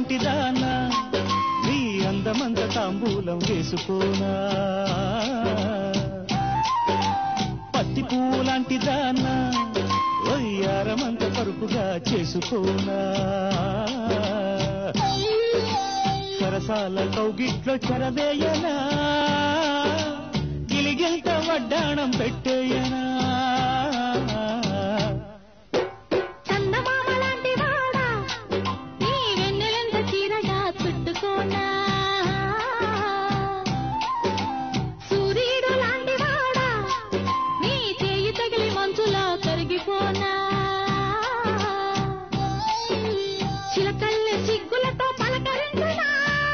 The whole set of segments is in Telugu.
లాంటి దానా నీ అందమంత తాంబూలం వేసుకోనా పత్తి పువ్వు లాంటి దానా వయ్యారమంత పరుపుగా చేసుకోనా సరసాల కౌగిట్లో చెరవేయనా గిలిగింత వడ్డాణం పెట్టేయనా చందమామ లాంటి వాడా నీ వెన్నెలంత చీరగా చుట్టుకోనా సూర్యుడు లాంటి వాడా నీ చేయి తగిలి మంచులో కరిగిపోనా చిలకల్లె సిగ్గులతో పలకరించనా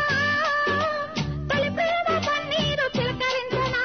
తొలి ప్రేమ పన్నీరు చిలకరించనా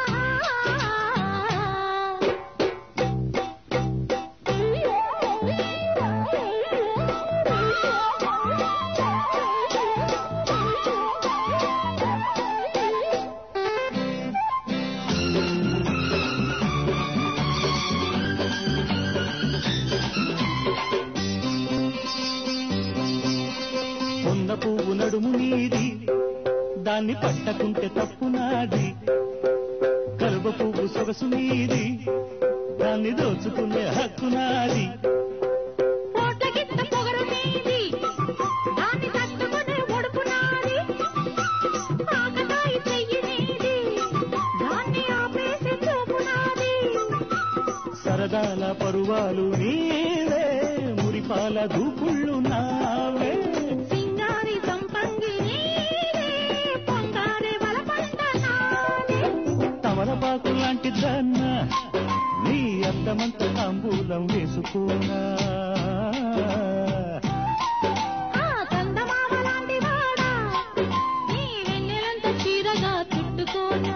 ఉన్న పువ్వు నడుము నీది దాన్ని పట్టకుంటే తప్పు నాది కలువ పువ్వు సొగసు నీది దాన్ని దోచుకునే హక్కు నాది కోట్లకింత పొగరు నీది దాన్ని తట్టుకునే ఒడుపు నాది ఆకతాయి చెయ్యి నీది దాన్ని ఆపేసి చూపు నాది సరదాల పరువాలు నీవే మురిపాల దూకుళ్ళు నావే సింగారి సంపంగి నీదే పొంగారే వలపంట నాదే తమలపాకు లాంటి దన్న నీ అందమంత తాంబూలం వేసుకోనా ఆ చందమామ లాంటి వాడా నీ వెన్నెలంత చీరగా చుట్టుకోనా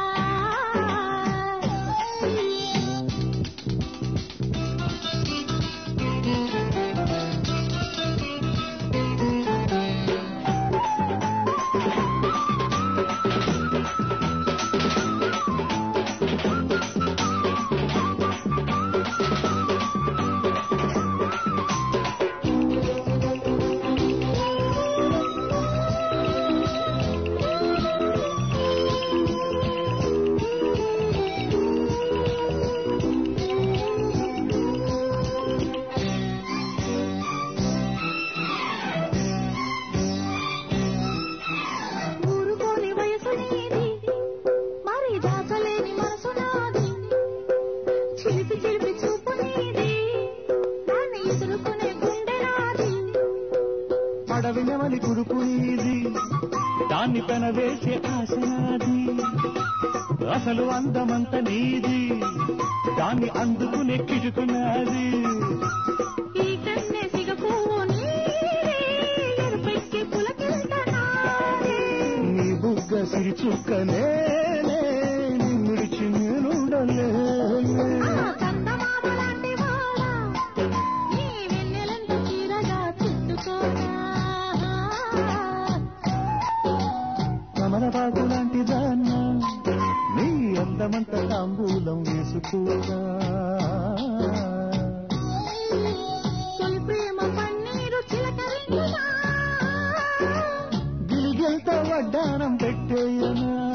ఊరుకోని వయసు నీది మరి దాచలేని మనసు నాది చిలిపి చిలిపి చూపు నీది దాన్ని ఎదుర్కొనే గుండె నాది అడవి నెమలి కురుపు నీది దాన్ని పెనవేసే ఆశ నాది అసలు అందమంత నీది దాన్ని అందుకునే కిటుకున్నది ఈ కన్నె సిగ పువ్వు నీది ఎరుపెక్కి పులకింత నాది నీ బుగ్గ సిరి చుక్కనే నిన్నుడిచి నేనుండలే ఆ చందమామ లాంటి వాడా నీ వెన్నెలంత చీరగా చుట్టుకోనా కమలబాగు లాంటి దాన్న నీ అందమంత తాంబూలం వేసుకోగా తొలి ప్రేమ పన్నీరు చిలకరించునా గిలిగెల్త వడ్డానం పెట్టేయనా